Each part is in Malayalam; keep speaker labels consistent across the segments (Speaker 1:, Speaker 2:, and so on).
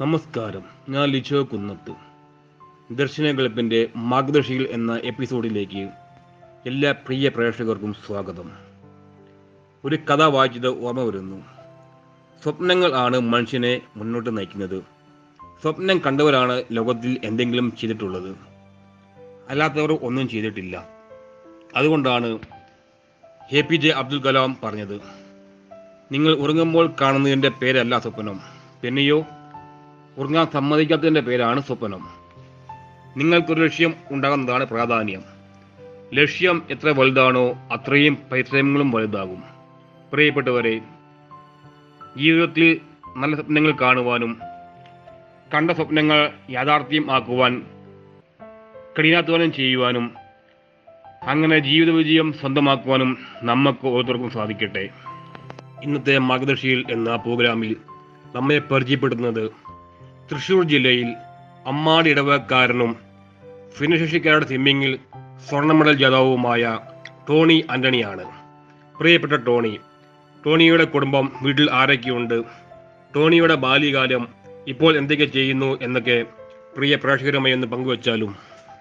Speaker 1: നമസ്കാരം ഞാൻ ലിജോ കുന്നത്ത് ദർശന കളിപ്പിൻ്റെ മാർഗദർശികൾ എന്ന എപ്പിസോഡിലേക്ക് എല്ലാ പ്രിയ പ്രേക്ഷകർക്കും സ്വാഗതം ഒരു കഥ വായിച്ചത് ഓർമ്മ വരുന്നു സ്വപ്നങ്ങൾ ആണ് മനുഷ്യനെ മുന്നോട്ട് നയിക്കുന്നത് സ്വപ്നം കണ്ടവരാണ് ലോകത്തിൽ എന്തെങ്കിലും ചെയ്തിട്ടുള്ളത് അല്ലാത്തവർ ഒന്നും ചെയ്തിട്ടില്ല അതുകൊണ്ടാണ് A P J Abdul Kalam പറഞ്ഞത് നിങ്ങൾ ഉറങ്ങുമ്പോൾ കാണുന്നതിൻ്റെ പേരല്ല സ്വപ്നം പിന്നെയോ ഉറങ്ങാൻ സമ്മതിക്കാത്തതിൻ്റെ പേരാണ് സ്വപ്നം നിങ്ങൾക്കൊരു ലക്ഷ്യം ഉണ്ടാകുന്നതാണ് പ്രാധാന്യം ലക്ഷ്യം എത്ര വലുതാണോ അത്രയും പരിശ്രമങ്ങളും വലുതാകും പ്രിയപ്പെട്ടവരെ ജീവിതത്തിൽ നല്ല സ്വപ്നങ്ങൾ കാണുവാനും കണ്ട സ്വപ്നങ്ങൾ യാഥാർത്ഥ്യം ആക്കുവാൻ കഠിനാധ്വാനം ചെയ്യുവാനും അങ്ങനെ ജീവിത വിജയം സ്വന്തമാക്കുവാനും നമുക്ക് ഓരോരുത്തർക്കും സാധിക്കട്ടെ ഇന്നത്തെ മാർഗദർശിയിൽ എന്ന പ്രോഗ്രാമിൽ നമ്മെ പരിചയപ്പെടുത്തുന്നത് തൃശൂർ ജില്ലയിൽ അമ്മാടി ഇടവക്കാരനും ഭിന്നശേഷിക്കാരുടെ സ്വിമ്മിങ്ങിൽ സ്വർണ്ണ മെഡൽ ജേതാവുമായ ടോണി ആന്റണിയാണ് പ്രിയപ്പെട്ട ടോണി ടോണിയുടെ കുടുംബം വീട്ടിൽ ആരൊക്കെയുണ്ട് ടോണിയുടെ ബാല്യകാലം ഇപ്പോൾ എന്തൊക്കെ ചെയ്യുന്നു എന്നൊക്കെ പ്രിയ പ്രേക്ഷകരുമായി ഒന്ന് പങ്കുവച്ചാലും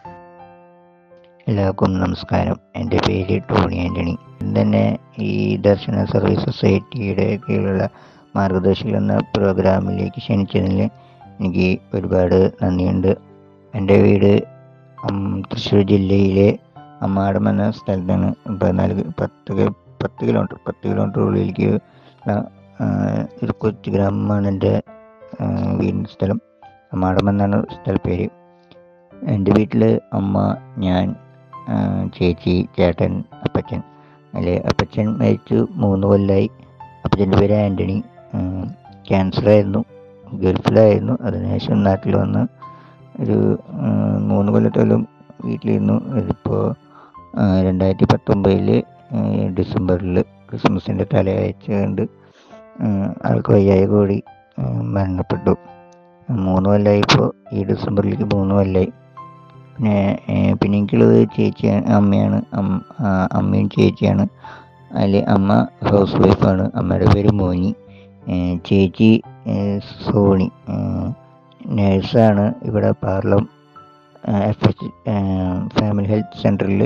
Speaker 2: എല്ലാവർക്കും നമസ്കാരം എൻ്റെ പേര് ടോണി ആൻ്റണി തന്നെ ഈ ദർശന സർവീസ് സൊസൈറ്റിയുടെ കീഴിലുള്ള മാർഗദർശികൾ എന്ന പ്രോഗ്രാമിലേക്ക് ക്ഷണിച്ചതിൽ എനിക്ക് ഒരുപാട് നന്ദിയുണ്ട് എൻ്റെ വീട് ഉം, തൃശ്ശൂർ ജില്ലയിലെ അമ്മാടം എന്ന സ്ഥലത്താണ് പതിനാല് കി- പത്ത് കി- പത്ത് കിലോമീറ്റർ പത്ത് കിലോമീറ്റർ ഉള്ളിലേക്ക് ഉള്ള, ആ, ഒരു കൊച്ചു ഗ്രാമമാണ് എൻ്റെ ആ, വീടിൻ്റെ സ്ഥലം അമ്മാടം എന്നാണ് സ്ഥലപ്പേര് എൻ്റെ വീട്ടിൽ അമ്മ ഞാൻ ആ, ചേച്ചി ചേട്ടൻ അപ്പച്ചൻ അതിൽ അപ്പച്ചൻ മരിച്ചു മൂന്ന് കൊല്ലമായി അപ്പച്ചൻ്റെ പേര് ആൻ്റണി ക്യാൻസറായിരുന്നു ഗൾഫിലായിരുന്നു അതിനുശേഷം നാട്ടിൽ വന്ന് ഒരു ആ, മൂന്ന് കൊല്ലത്തോളം വീട്ടിലിരുന്നു ഇതിപ്പോൾ രണ്ടായിരത്തി പത്തൊമ്പതിൽ ഡിസംബറിൽ ക്രിസ്മസിൻ്റെ തലയാഴ്ച കണ്ട് ആ, ആൾക്ക് വയ്യായ കൂടി ആ, മരണപ്പെട്ടു മൂന്ന് കൊല്ലമായി ഇപ്പോൾ ഈ ഡിസംബറിലേക്ക് മൂന്ന് കൊല്ലമായി പിന്നെ ഏർ പിന്നെ എനിക്കുള്ളത് ചേച്ചി അമ്മയാണ് അം- ആ, അമ്മയും ചേച്ചിയാണ് അതിൽ അമ്മ ഹൗസ് വൈഫാണ് അമ്മയുടെ പേര് മോനി ഏർ ചേച്ചി ഏർ സോണി നേഴ്സാണ് ഇവിടെ പാർലം എഫ് എച്ച് ഫാമിലി ഹെൽത്ത് സെൻറ്ററിൽ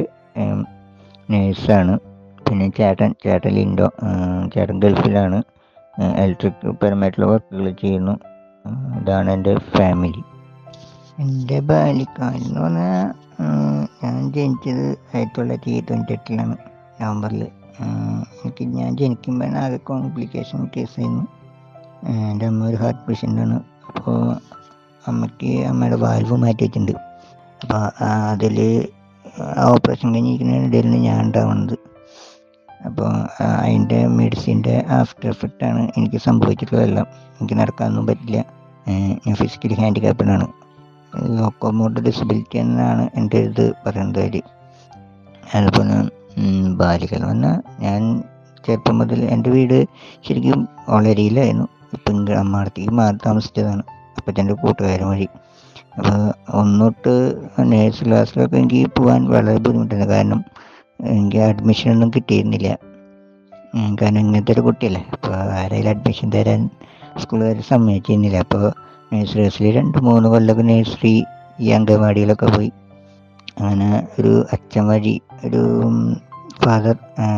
Speaker 2: നേഴ്സാണ് പിന്നെ ചേട്ടൻ ചേട്ടൻ ലിൻഡോ ഏർ ചേട്ടൻ ഗൾഫിലാണ് ഇലക്ട്രിക് പരമായിട്ടുള്ള വർക്കുകൾ ചെയ്യുന്നു ഏർ ഇതാണ് എൻ്റെ ഫാമിലി എൻ്റെ ബാല്യകാലം എന്ന് പറഞ്ഞാൽ ഞാൻ ജനിച്ചത് ആയിരത്തി തൊള്ളായിരത്തി തൊണ്ണൂറ്റെട്ടിലാണ് നവംബറിൽ എനിക്ക് ഞാൻ ജനിക്കുമ്പോൾ ആകെ കോംപ്ലിക്കേഷൻ കേസായിരുന്നു ഏഹ് എൻ്റെ അമ്മ ഒരു ഹാർട്ട് പേഷ്യൻ്റാണ് അപ്പോൾ അമ്മയ്ക്ക് അമ്മയുടെ വാൽവ് മാറ്റി വെച്ചിട്ടുണ്ട് അപ്പോൾ അതിൽ ആ ഓപ്പറേഷൻ കഴിഞ്ഞിരിക്കുന്നതിനിടയിലാണ് ഞാൻ ഉണ്ടാവുന്നത് അപ്പോൾ അതിൻ്റെ മെഡിസിൻ്റെ ആഫ്റ്റർ എഫക്റ്റാണ് എനിക്ക് സംഭവിച്ചിട്ടുള്ളതെല്ലാം എനിക്ക് നടക്കാനൊന്നും പറ്റില്ല ഏഹ് ഞാൻ ഫിസിക്കലി ഹാൻഡിക്യാപ്ഡാണ് ലോക്കോമോട്ടർ ഡിസബിലിറ്റി എന്നാണ് എൻ്റെ ഇത് പറയുന്നത് അതിൽ അതുപോലെ ഉം, ബാല്യകാലം പറഞ്ഞാൽ ഞാൻ ചെറുപ്പം മുതൽ എൻ്റെ വീട് ശരിക്കും വളരിയിലായിരുന്നു ഇപ്പം ഇങ്ങ് അമ്മാടത്തേക്ക് മാറി താമസിച്ചതാണ് അപ്പച്ചൻ്റെ കൂട്ടുകാരൻ വഴി അപ്പോൾ ഒന്നൊട്ട് നേഴ്സ് ക്ലാസ്സിലൊക്കെ എനിക്ക് പോകാൻ വളരെ ബുദ്ധിമുട്ടായിരുന്നു കാരണം എനിക്ക് അഡ്മിഷനൊന്നും കിട്ടിയിരുന്നില്ല ഉം, കാരണം ഇങ്ങനത്തെ ഒരു കുട്ടിയല്ലേ അപ്പോൾ ആരെങ്കിലും അഡ്മിഷൻ തരാൻ സ്കൂളുകാർ സമ്മതിച്ചിരുന്നില്ല അപ്പോൾ നേഴ്സറീസിൽ രണ്ട് മൂന്ന് കൊല്ലമൊക്കെ നേഴ്സറി ഈ അംഗൻവാടിയിലൊക്കെ പോയി അങ്ങനെ ഒരു അച്ഛൻ വഴി ഒരു ഫാദർ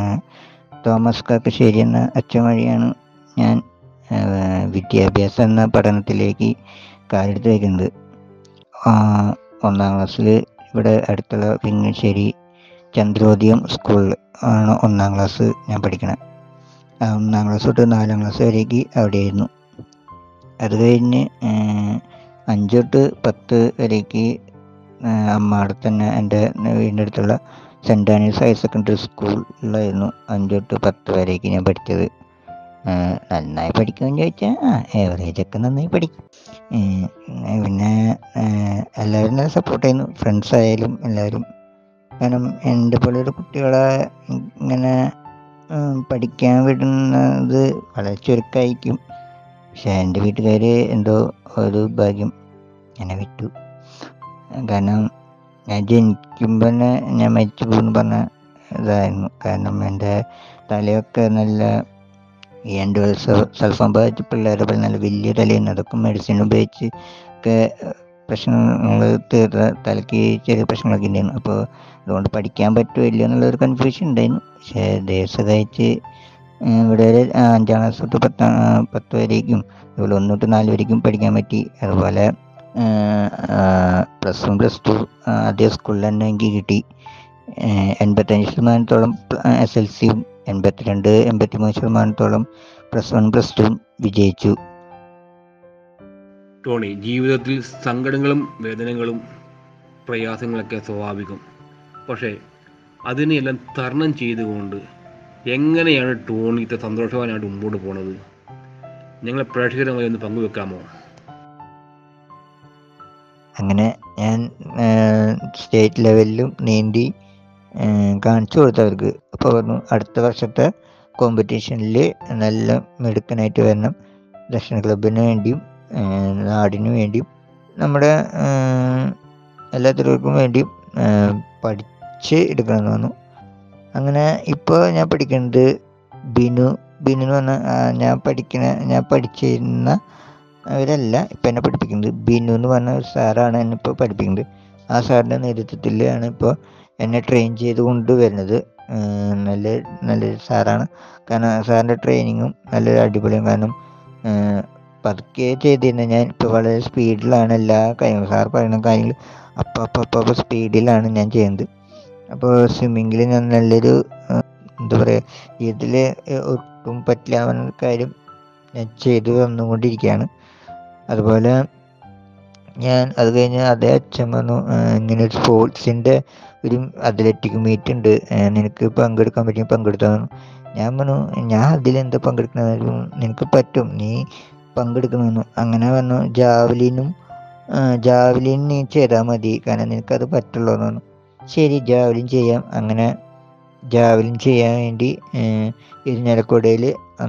Speaker 2: തോമസ് കാക്കശ്ശേരി എന്ന അച്ഛൻ വഴിയാണ് ഞാൻ ആ, വിദ്യാഭ്യാസം എന്ന പഠനത്തിലേക്ക് കാലെടുത്ത് വയ്ക്കുന്നത് ആ, ഒന്നാം ക്ലാസ്സിൽ ഇവിടെ അടുത്തുള്ള വിങ്ങശ്ശേരി ചന്ദ്രോദയം സ്കൂളിൽ ആണ് ഒന്നാം ക്ലാസ് ഞാൻ പഠിക്കണത് ആ ഒന്നാം ക്ലാസ് തൊട്ട് നാലാം ക്ലാസ് വരേക്ക് അവിടെയായിരുന്നു അത് കഴിഞ്ഞ് ഏഹ്, അഞ്ച് തൊട്ട് പത്ത് വരേക്ക് ഏഹ്, അമ്മാടെ തന്നെ എൻ്റെ വീടിൻ്റെ അടുത്തുള്ള സെൻറ് ആനീസ് ഹയർ സെക്കൻഡറി സ്കൂളിലായിരുന്നു അഞ്ച് തൊട്ട് പത്ത് വരേക്ക് ഞാൻ പഠിച്ചത് ഏഹ്, നന്നായി പഠിക്കുമെന്ന് ചോദിച്ചാൽ ആ ഏവറേജ് ഒക്കെ നന്നായി പഠിക്കും ഏഹ്, പിന്നെ ഏഹ്, എല്ലാവരും നല്ല സപ്പോർട്ട് ചെയ്യുന്നു ഫ്രണ്ട്സ് ആയാലും എല്ലാവരും കാരണം എൻ്റെ പോലെ ഒരു കുട്ടികളെ ഇങ്ങനെ ഉം, പഠിക്കാൻ വിടുന്നത് വളരെ ചുരുക്കമായിരിക്കും പക്ഷെ എൻ്റെ വീട്ടുകാർ എന്തോ ഒരു ഭാഗ്യം എന്നെ വിട്ടു കാരണം ഞാൻ ജനിക്കുമ്പോൾ തന്നെ ഞാൻ മരിച്ചു പോകുന്നു പറഞ്ഞ ഇതായിരുന്നു കാരണം എൻ്റെ തലയൊക്കെ നല്ല ഈ എൻ്റെ സൾഫം ബാധിച്ച പിള്ളേരെ പോലെ നല്ല വലിയ തലയുണ്ട് അതൊക്കെ മെഡിസിൻ ഉപയോഗിച്ച് ഒക്കെ പ്രശ്നങ്ങൾ തീർത്ത തലയ്ക്ക് ചെറിയ പ്രശ്നങ്ങളൊക്കെ ഉണ്ടായിരുന്നു അപ്പോൾ അതുകൊണ്ട് പഠിക്കാൻ പറ്റുമോ ഇല്ലയോ എന്നുള്ളൊരു കൺഫ്യൂഷൻ ഉണ്ടായിരുന്നു പക്ഷേ ദൈവം സഹായിച്ച് ഏഹ് ഇവിടെ ഒരു അഞ്ചാം ക്ലാസ് തൊട്ട് പത്താം പത്ത് വരേക്കും അതുപോലെ ഒന്ന് തൊട്ട് നാല് വരേക്കും പഠിക്കാൻ പറ്റി അതുപോലെ പ്ലസ് വൺ പ്ലസ് ടു അതേ സ്കൂളിൽ തന്നെ എനിക്ക് കിട്ടി ഏഹ് എൺപത്തഞ്ച് ശതമാനത്തോളം എസ് എൽ സിയും എൺപത്തിരണ്ട് എൺപത്തി മൂന്ന് ശതമാനത്തോളം പ്ലസ് വൺ പ്ലസ് ടു വിജയിച്ചു
Speaker 1: ടോണി ജീവിതത്തിൽ സങ്കടങ്ങളും വേദനകളും പ്രയാസങ്ങളൊക്കെ സ്വാഭാവികം പക്ഷേ അതിനെയെല്ലാം തരണം ചെയ്തുകൊണ്ട് എങ്ങനെയാണ് ടോണി ഇത്ര സന്തോഷവാനായിട്ട് മുമ്പോട്ട് പോണത് ഞങ്ങളെ പ്രേക്ഷകരുമായി ഒന്ന് പങ്കുവെക്കാമോ
Speaker 2: അങ്ങനെ ഞാൻ സ്റ്റേറ്റ് ലെവലിലും നീന്തി ഏഹ് കാണിച്ചു കൊടുത്തവർക്ക് അപ്പോൾ പറഞ്ഞു അടുത്ത വർഷത്തെ കോമ്പറ്റീഷനിൽ നല്ല മിടുക്കനായിട്ട് വരണം ദക്ഷിണ ക്ലബിന് വേണ്ടിയും ഏഹ് നാടിനു വേണ്ടിയും നമ്മുടെ ഏഹ് എല്ലാത്തവർക്കും വേണ്ടിയും ഏഹ് പഠിച്ച് എടുക്കണമെന്ന് പറഞ്ഞു അങ്ങനെ ഇപ്പോൾ ഞാൻ പഠിക്കുന്നത് ബിനു ബിനു എന്ന് പറഞ്ഞാൽ ആ, ഞാൻ പഠിക്കുന്ന ഞാൻ പഠിച്ചിരുന്ന അവരല്ല ഇപ്പം എന്നെ പഠിപ്പിക്കുന്നത് ബിനു എന്ന് പറഞ്ഞ ഒരു സാറാണ് എന്നെ ഇപ്പോൾ പഠിപ്പിക്കുന്നത് ആ സാറിൻ്റെ നേതൃത്വത്തിലാണ് ഇപ്പോൾ എന്നെ ട്രെയിൻ ചെയ്ത് കൊണ്ടുവരുന്നത് ഏഹ് നല്ല നല്ലൊരു സാറാണ് കാരണം സാറിൻ്റെ ട്രെയിനിങ്ങും നല്ലൊരു അടിപൊളിയും കാരണം ഏഹ് പതുക്കെ ചെയ്തിരുന്ന ഞാൻ ഇപ്പോൾ വളരെ സ്പീഡിലാണ് എല്ലാ കാര്യങ്ങളും സാർ പറയുന്ന കാര്യങ്ങൾ അപ്പം അപ്പം അപ്പം അപ്പം സ്പീഡിലാണ് ഞാൻ ചെയ്യുന്നത് അപ്പോൾ സ്വിമ്മിങ്ങിൽ ഞാൻ നല്ലൊരു ഏഹ് എന്താ പറയുക ഇതിൽ ഒട്ടും പറ്റില്ല എന്ന കാര്യം ഞാൻ ചെയ്തു വന്നുകൊണ്ടിരിക്കുകയാണ് അതുപോലെ ഞാൻ അത് കഴിഞ്ഞ് അതേ അച്ഛൻ വന്നു "ഏഹ് ഇങ്ങനെ ഒരു സ്പോർട്സിൻ്റെ ഒരു അത്ലറ്റിക് മീറ്റ് ഉണ്ട് ഏഹ് നിനക്ക് പങ്കെടുക്കാൻ പറ്റും പങ്കെടുത്താൽ ഞാൻ പറഞ്ഞു ഞാൻ അതിലെന്താ പങ്കെടുക്കുന്നത് നിനക്ക് പറ്റും നീ പങ്കെടുക്കണമെന്നു അങ്ങനെ പറഞ്ഞു ജാവലിനും ജാവലിൻ നീ ചെയ്താൽ മതി കാരണം നിനക്കത് പറ്റുള്ളൂ എന്ന് പറഞ്ഞു ശരി ജാവലിൻ ചെയ്യാം അങ്ങനെ ജാവലിൻ ചെയ്യാൻ വേണ്ടി ഏഹ് ഇരിഞ്ഞാലക്കുടയിൽ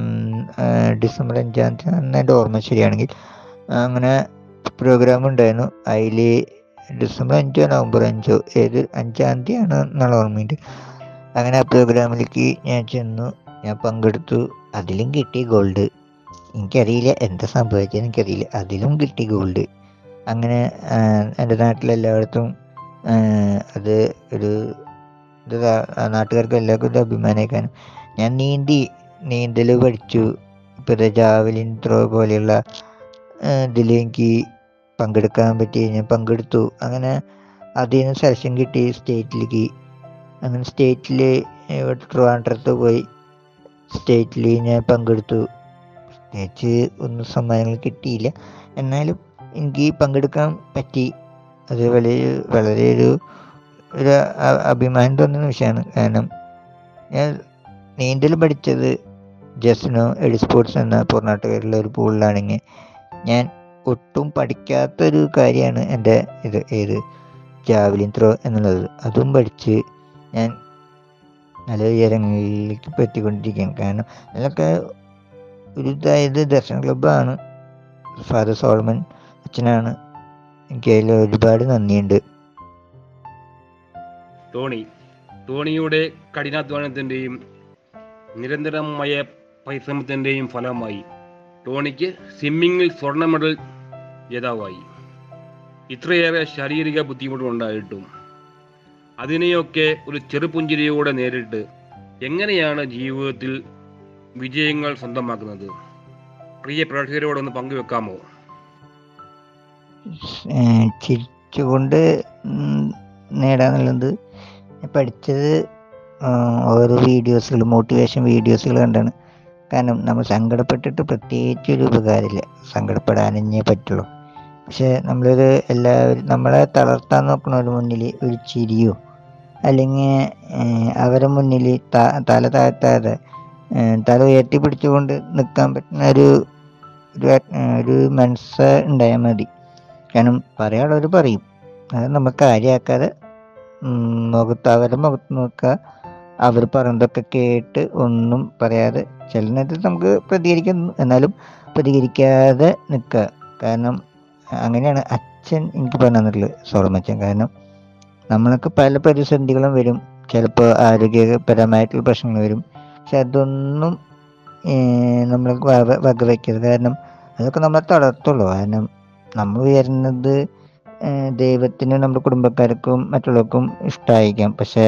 Speaker 2: ഡിസംബർ അഞ്ചാം തീയതി അന്ന് എൻ്റെ ഓർമ്മ ശരിയാണെങ്കിൽ അങ്ങനെ പ്രോഗ്രാം ഉണ്ടായിരുന്നു അതിൽ ഡിസംബർ അഞ്ചോ നവംബർ അഞ്ചോ ഏത് അഞ്ചാം തീയതിയാണ് എന്നുള്ള ഓർമ്മയുണ്ട് അങ്ങനെ ആ പ്രോഗ്രാമിലേക്ക് ഞാൻ ചെന്നു ഞാൻ പങ്കെടുത്തു അതിലും കിട്ടി ഗോൾഡ് എനിക്കറിയില്ല എന്താ സംഭവിച്ചത് എനിക്കറിയില്ല അതിലും കിട്ടി ഗോൾഡ് അങ്ങനെ ആ, എൻ്റെ നാട്ടിലെല്ലായിടത്തും ആ, അത് ഒരു ഇത് ദാ- ആ നാട്ടുകാർക്ക് എല്ലാവർക്കും ഒരു അഭിമാനമായിക്കാനും ഞാൻ നീന്തി നീന്തൽ പഠിച്ചു ഇപ്പോൾ ജാവലിൻ ത്രോ പോലെയുള്ള ഇതിൽ എനിക്ക് പങ്കെടുക്കാൻ പറ്റി ഞാൻ പങ്കെടുത്തു അങ്ങനെ അതിൽ നിന്ന് സെലക്ഷൻ കിട്ടി സ്റ്റേറ്റിലേക്ക് അങ്ങനെ സ്റ്റേറ്റിൽ ഇവിടെ ട്രിവാൻഡ്രത്ത് പോയി സ്റ്റേറ്റിൽ ഞാൻ പങ്കെടുത്തു പ്രത്യേകിച്ച് ഒന്നും സമ്മാനങ്ങൾ കിട്ടിയില്ല എന്നാലും എനിക്ക് പങ്കെടുക്കാൻ പറ്റി അത് വളരെ വളരെ ഒരു ഒരു അ- അഭിമാനം തോന്നുന്ന വിഷയമാണ് കാരണം ഞാൻ നീന്തൽ പഠിച്ചത് ജസ്നോ എഡി സ്പോർട്സ് എന്ന പൂർണ്ണാട്ടുകാരിലുള്ള ഒരു പൂളിലാണെങ്കിൽ ഞാൻ ഒട്ടും പഠിക്കാത്തൊരു കാര്യമാണ് എൻ്റെ ഇത് ഏത് ജാവലിൻ ത്രോ എന്നുള്ളത് അതും പഠിച്ച് ഞാൻ നല്ല ഉയരങ്ങളിലേക്ക് പറ്റിക്കൊണ്ടിരിക്കുകയാണ് കാരണം അതിലൊക്കെ ഒരു ഇതായത് ദർശന ക്ലബ്ബാണ് ഫാദർ സോൾമൻ അച്ഛനാണ് എനിക്ക് അതിൽ ഒരുപാട് നന്ദിയുണ്ട്
Speaker 1: ടോണി ടോണിയുടെ കഠിനാധ്വാനത്തിൻ്റെയും നിരന്തരമായ പരിശ്രമത്തിൻ്റെയും ഫലമായി ടോണിക്ക് സ്വിമ്മിങ്ങിൽ സ്വർണ്ണ മെഡൽ ജേതാവായി ഇത്രയേറെ ശാരീരിക ബുദ്ധിമുട്ടുണ്ടായിട്ടും അതിനെയൊക്കെ ഒരു ചെറുപുഞ്ചിരിയോടെ നേരിട്ട് എങ്ങനെയാണ് ജീവിതത്തിൽ വിജയങ്ങൾ സ്വന്തമാക്കുന്നത് പ്രിയ പ്രേക്ഷകരോടൊന്ന് പങ്കുവെക്കാമോ
Speaker 2: ഏഹ് ചിരിച്ചുകൊണ്ട് ഉം നേടാന്നുള്ളത് ഞാൻ പഠിച്ചത് ആഹ് ഓരോ വീഡിയോസുകൾ മോട്ടിവേഷൻ വീഡിയോസുകൾ കണ്ടാണ് കാരണം നമ്മൾ സങ്കടപ്പെട്ടിട്ട് പ്രത്യേകിച്ച് ഒരു ഉപകാരമില്ല സങ്കടപ്പെടാനേ പറ്റുള്ളൂ പക്ഷെ നമ്മളൊരു എല്ലാവരും നമ്മളെ തളർത്താൻ നോക്കുന്നവരുടെ മുന്നിൽ ഒരു ചിരിയോ അല്ലെങ്കിൽ അവരെ മുന്നിൽ ത- തല താഴ്ത്താതെ ഏഹ് തല ഉയർത്തി പിടിച്ചുകൊണ്ട് നിൽക്കാൻ പറ്റുന്ന ഒരു ഒരു at- ഏഹ് ഒരു മനസ്സ് ഉണ്ടായാൽ മതി കാരണം പറയാനുള്ളവർ പറയും അത് നമ്മൾ കാര്യമാക്കാതെ ഉം, മുഖത്ത് അവരുടെ മുഖത്ത് നോക്കുക അവർ പറയുന്നതൊക്കെ കേട്ട് ഒന്നും പറയാതെ ചില നേരത്ത് നമുക്ക് പ്രതികരിക്കാൻ എന്നാലും പ്രതികരിക്കാതെ നിൽക്കുക കാരണം അങ്ങനെയാണ് അച്ഛൻ എനിക്ക് പറഞ്ഞു തന്നിട്ടുള്ളത് സോളമച്ചൻ കാരണം നമ്മളൊക്കെ പല പ്രതിസന്ധികളും വരും ചിലപ്പോൾ ആരോഗ്യപരമായിട്ടുള്ള പ്രശ്നങ്ങൾ വരും പക്ഷെ അതൊന്നും നമ്മൾ വക വകവയ്ക്കരുത് കാരണം അതൊക്കെ നമ്മളെ തളർത്തുള്ളൂ കാരണം നമ്മൾ ഉയരുന്നത് ഏഹ് ദൈവത്തിനും നമ്മുടെ കുടുംബക്കാർക്കും മറ്റുള്ളവർക്കും ഇഷ്ടമായിരിക്കാം പക്ഷേ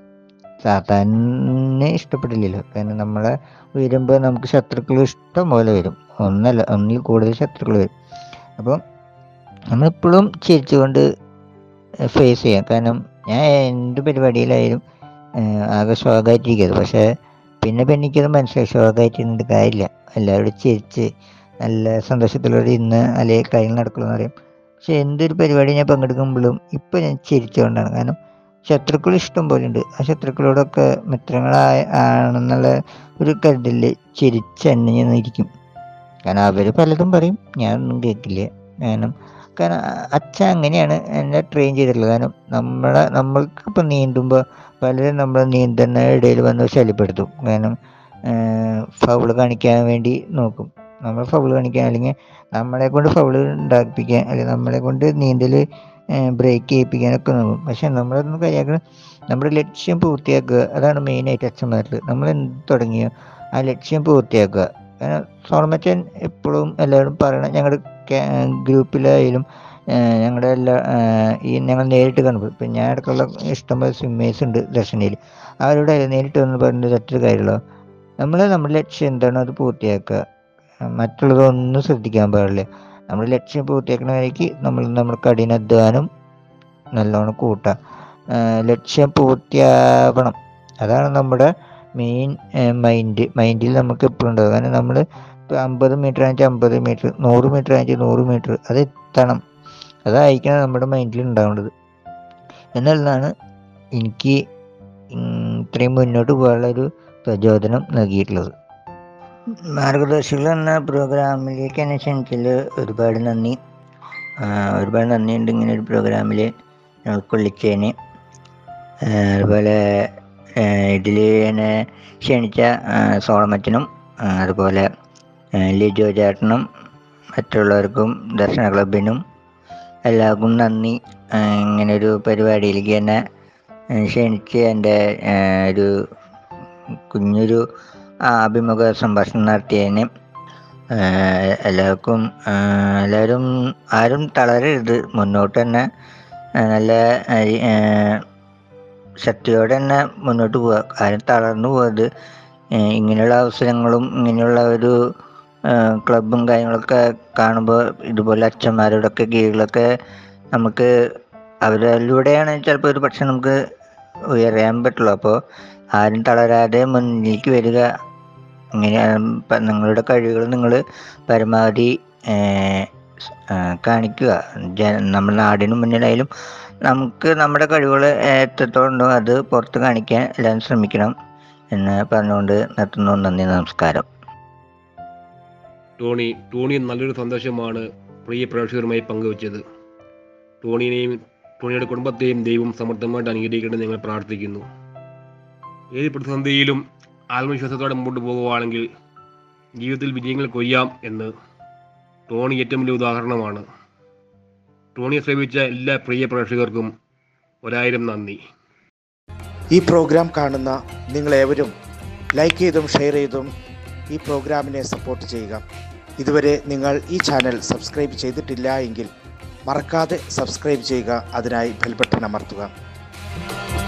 Speaker 2: സാത്താനെ ഇഷ്ടപ്പെടില്ലല്ലോ കാരണം നമ്മളെ ഉയരുമ്പോൾ നമുക്ക് ശത്രുക്കൾ ഇഷ്ടം പോലെ വരും ഒന്നല്ല ഒന്നിൽ കൂടുതൽ ശത്രുക്കൾ വരും അപ്പം നമ്മളെപ്പോഴും ചിരിച്ചുകൊണ്ട് ഫേസ് ചെയ്യാം കാരണം ഞാൻ എന്ത് പരിപാടിയിലായാലും ഏഹ് ആകെ ശോകമായിട്ടിരിക്കരുത് പക്ഷേ പിന്നെ പിന്നെ എനിക്കത് മനസ്സിലായി ശോകമായിട്ടിരുന്നിട്ട് കാര്യമില്ല എല്ലാവരോടും ചിരിച്ച് നല്ല സന്തോഷത്തിലൂടെ ഇന്ന് അല്ലെ കാര്യങ്ങൾ നടക്കുള്ളൂ എന്ന് പറയും പക്ഷെ എന്തൊരു പരിപാടി ഞാൻ പങ്കെടുക്കുമ്പോഴും ഇപ്പം ഞാൻ ചിരിച്ചുകൊണ്ടാണ് കാരണം ശത്രുക്കൾ ഇഷ്ടം പോലെ ഉണ്ട് ആ ശത്രുക്കളോടൊക്കെ മിത്രങ്ങളായ ആണെന്നുള്ള ഒരു കരുതലിൽ ചിരിച്ചെണ്ണഞ്ഞ് ഇരിക്കും കാരണം അവർ പലതും പറയും ഞാനൊന്നും കേൾക്കില്ല കാരണം കാരണം അച്ഛൻ അങ്ങനെയാണ് എന്നെ ട്രെയിൻ ചെയ്തിട്ടുള്ളത് കാരണം നമ്മളെ നമ്മൾക്കിപ്പോൾ നീന്തുമ്പോൾ പലരും നമ്മളെ നീന്തുന്ന ഇടയിൽ വന്ന് ശല്യപ്പെടുത്തും കാരണം ഫൗള് കാണിക്കാൻ വേണ്ടി നോക്കും നമ്മൾ ഫൗള് കാണിക്കാൻ അല്ലെങ്കിൽ നമ്മളെ കൊണ്ട് ഫൗള് ഉണ്ടാക്കിപ്പിക്കാൻ അല്ലെങ്കിൽ നമ്മളെ കൊണ്ട് നീന്തൽ ബ്രേക്ക് ചെയ്യിപ്പിക്കാനൊക്കെ നോക്കും പക്ഷെ നമ്മളതൊന്നും കരിയാക്കണം നമ്മുടെ ലക്ഷ്യം പൂർത്തിയാക്കുക അതാണ് മെയിനായിട്ട് അച്ഛന്മാരിൽ നമ്മൾ എന്ത് തുടങ്ങിയോ ആ ലക്ഷ്യം പൂർത്തിയാക്കുക കാരണം സോളമച്ചൻ എപ്പോഴും എല്ലാവരും പറയണം ഞങ്ങളുടെ ഗ്രൂപ്പിലായാലും ഞങ്ങളുടെ എല്ലാ ഈ ഞങ്ങൾ നേരിട്ട് കണ്ടു ഇപ്പം ഞാൻ ഇടയ്ക്കുള്ള ഇഷ്ടംപോലെ സ്വിമ്മേഴ്സ് ഉണ്ട് ദർശനയിൽ അവരോട് നേരിട്ട് വന്ന് പറഞ്ഞത് ഒറ്റൊരു കാര്യമുള്ളൂ നമ്മൾ നമ്മുടെ ലക്ഷ്യം എന്താണോ അത് പൂർത്തിയാക്കുക മറ്റുള്ളതൊന്നും ശ്രദ്ധിക്കാൻ പാടില്ല നമ്മുടെ ലക്ഷ്യം പൂർത്തിയാക്കണവരേക്ക് നമ്മൾ നമ്മുടെ കഠിനാധ്വാനം നല്ലോണം കൂട്ടുക ലക്ഷ്യം പൂർത്തിയാവണം അതാണ് നമ്മുടെ മെയിൻ മൈൻഡ് മൈൻഡിൽ നമുക്ക് എപ്പോഴും ഉണ്ടാവും കാരണം നമ്മൾ ഇപ്പോൾ അമ്പത് മീറ്റർ ആണെങ്കിൽ അമ്പത് മീറ്റർ നൂറ് മീറ്റർ ആണെങ്കിൽ നൂറ് മീറ്റർ അത് എത്തണം അതായിരിക്കണം നമ്മുടെ മൈൻഡിൽ ഉണ്ടാവേണ്ടത് എന്നുള്ളതാണ് എനിക്ക് ഇത്രയും മുന്നോട്ട് പോകാനുള്ള ഒരു പ്രചോദനം നൽകിയിട്ടുള്ളത് മാർഗദർശികൾ എന്ന പ്രോഗ്രാമിലേക്ക് എന്നെ ക്ഷണിച്ചതിൽ ഒരുപാട് നന്ദി ഒരുപാട് നന്ദിയുണ്ട് ഇങ്ങനെ ഒരു പ്രോഗ്രാമിൽ ഉൾക്കൊള്ളിച്ചതിന് അതുപോലെ ഇതിൽ എന്നെ ക്ഷണിച്ച സോളമച്ചനും അതുപോലെ ലിജോ ചേട്ടനും മറ്റുള്ളവർക്കും ദർശന ക്ലബിനും എല്ലാവർക്കും നന്ദി ഇങ്ങനൊരു പരിപാടിയിലേക്ക് എന്നെ ക്ഷണിച്ച് എൻ്റെ ഒരു കുഞ്ഞൊരു അഭിമുഖ സംഭാഷണം നടത്തിയതിന് എല്ലാവർക്കും എല്ലാവരും ആരും തളരരുത് മുന്നോട്ട് തന്നെ നല്ല ശക്തിയോടെ തന്നെ മുന്നോട്ട് പോവുക ആരും തളർന്നു പോകരുത് ഇങ്ങനെയുള്ള അവസരങ്ങളും ഇങ്ങനെയുള്ള ഒരു ക്ലബും കാര്യങ്ങളൊക്കെ കാണുമ്പോൾ ഇതുപോലെ അച്ഛന്മാരോടൊക്കെ കീഴിലൊക്കെ നമുക്ക് അവരിലൂടെയാണ് ചിലപ്പോൾ ഒരു പക്ഷെ നമുക്ക് ഉയരാൻ പറ്റുള്ളൂ അപ്പോൾ ആരും തളരാതെ മുന്നിലേക്ക് വരിക ഇങ്ങനെ നിങ്ങളുടെ കഴിവുകൾ നിങ്ങൾ പരമാവധി കാണിക്കുക നമ്മുടെ നാടിന് മുന്നിലായാലും നമുക്ക് നമ്മുടെ കഴിവുകൾ എത്രത്തോളം ഉണ്ടോ അത് പുറത്ത് കാണിക്കാൻ എല്ലാവരും ശ്രമിക്കണം എന്ന് പറഞ്ഞുകൊണ്ട് നിർത്തുന്നു നന്ദി നമസ്കാരം
Speaker 1: ടോണി ടോണി നല്ലൊരു സന്തോഷമാണ് പ്രിയ പ്രേക്ഷകരുമായി പങ്കുവച്ചത് ടോണിനെയും ടോണിയുടെ കുടുംബത്തെയും ദൈവം സമർത്ഥമായിട്ട് അനുഗ്രഹിക്കണമെന്ന് ഞങ്ങൾ പ്രാർത്ഥിക്കുന്നു ഏത് പ്രതിസന്ധിയിലും ആത്മവിശ്വാസത്തോടെ മുമ്പോട്ട് പോകുകയാണെങ്കിൽ ജീവിതത്തിൽ വിജയങ്ങൾ കൊയ്യാം എന്ന് ടോണി ഏറ്റവും വലിയ ഉദാഹരണമാണ് ടോണിയെ സേവിച്ച എല്ലാ പ്രിയ പ്രേക്ഷകർക്കും ഒരായിരം നന്ദി
Speaker 3: ഈ പ്രോഗ്രാം കാണുന്ന നിങ്ങളേവരും ലൈക്ക് ചെയ്തും ഷെയർ ചെയ്തും ഈ പ്രോഗ്രാമിനെ സപ്പോർട്ട് ചെയ്യുക ഇതുവരെ നിങ്ങൾ ഈ ചാനൽ സബ്സ്ക്രൈബ് ചെയ്തിട്ടില്ല എങ്കിൽ മറക്കാതെ സബ്സ്ക്രൈബ് ചെയ്യുക അതിനായി ബെൽ ബട്ടൺ അമർത്തുക